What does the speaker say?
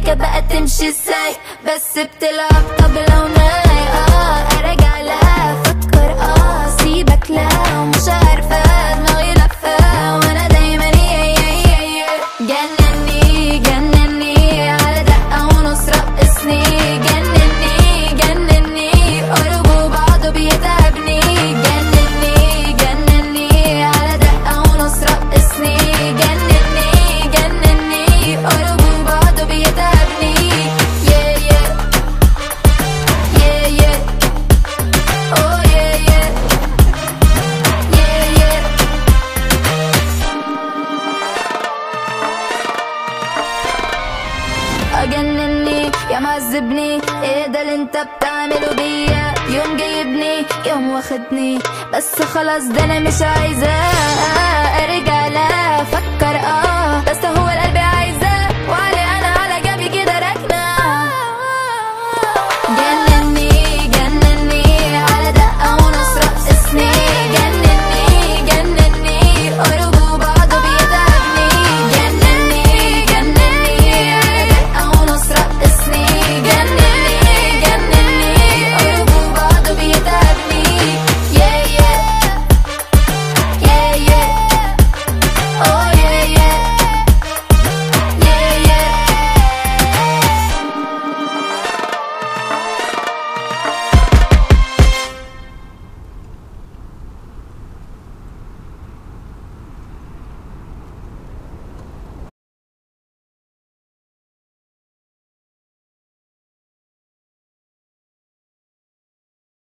السكة بقى تمشي ازاي بس بتلعب طبلة وناي اه ارجع لا افكر اه سيبك لا ومش عارفة دماغي لفة وانا دايما يا يا يا يا جنني جنني على دقة ونص رقصني جنني جنني قربوا بعضه بيتعبني جنني جنني على دقة ونص رقصني جنني جنني قربوا بعضه بيتعبني yeah yeah yeah yeah oh yeah yeah yeah yeah اجنني يا معذبني ايه ده اللي انت بتعمله بيا يوم جايبني يوم واخدني بس خلاص ده انا مش عايزاه